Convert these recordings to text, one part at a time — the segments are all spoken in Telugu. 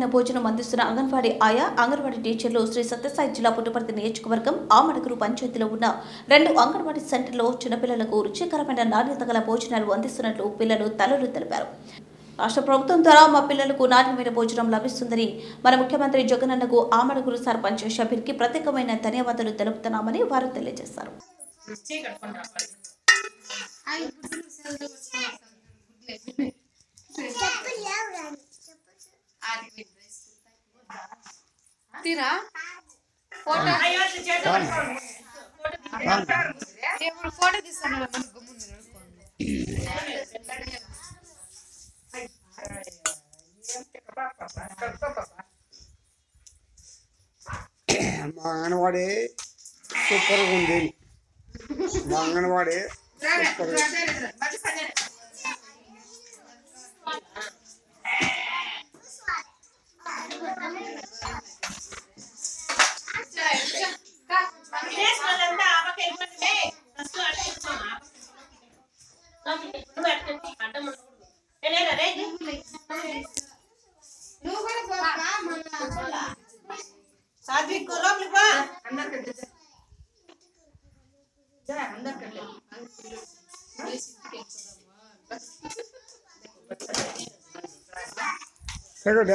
రుచికరమైన భోజనం అందిస్తున్న అంగన్వాడీ ఆయా అంగన్వాడీ టీచర్లు శ్రీ సత్యసాయి జిల్లా పుట్టుపర్తి నియోజకవర్గం ఆమడగురు పంచాయతీలో ఉన్న రెండు అంగన్వాడీ సెంటర్లో చిన్నపిల్లలకు రుచికరమైన నాణ్యత గల భోజనాలు అందిస్తున్నట్లు పిల్లలు తల్లులు తెలిపారు రాష్ట్ర ప్రభుత్వం ద్వారా మా పిల్లలకు నాణ్యమైన భోజనం లభిస్తుందని మన ముఖ్యమంత్రి జగనన్నకు ఆమడగురు సర్పంచ్ షబీర్కి ప్రత్యేకమైన ధన్యవాదాలు తెలుపుతున్నామని వారు తెలియజేశారు తీరా ఫోటో ఇప్పుడు ఫోటో తీస్తాను గమ్మున నిలబడుకోండి. మా అంగన్వాడి సూపర్గా ఉంది మా అంగన్వాడి సూపర్ నువ్వు కూడా పోరా, మన సాత్విక్ లోపలికి పో. సెకండ్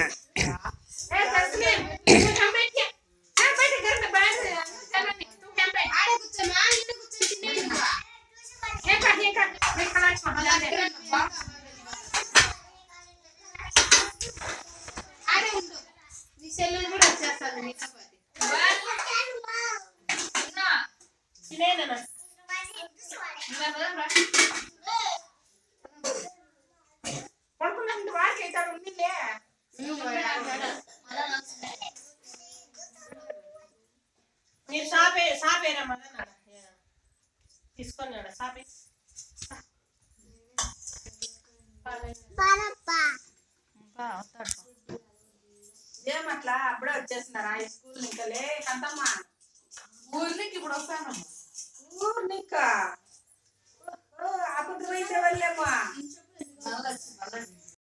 ఆడ కూర్చోమా, ఈడ కూర్చొని తినేయండి. ఆడే ఉండు. నీ సెల్లులు కూడా వచ్చేస్తాను నీ చపాతి. తినేయనన్నా. పడుకున్నప్పుడు వాడికి అయితే ఉండిలే. మీరు సాపే సాపేరా మళ్ళా తీసుకొని రా, సాపే ఏమట్లా అప్పుడే వచ్చేస్తున్నారా ఈ స్కూల్ నింకలే కంతమ్మ ఊర్నికి ఇప్పుడు వస్తాను ఊర్నిక అప్పుడు పోయితే వెళ్ళేమ్మా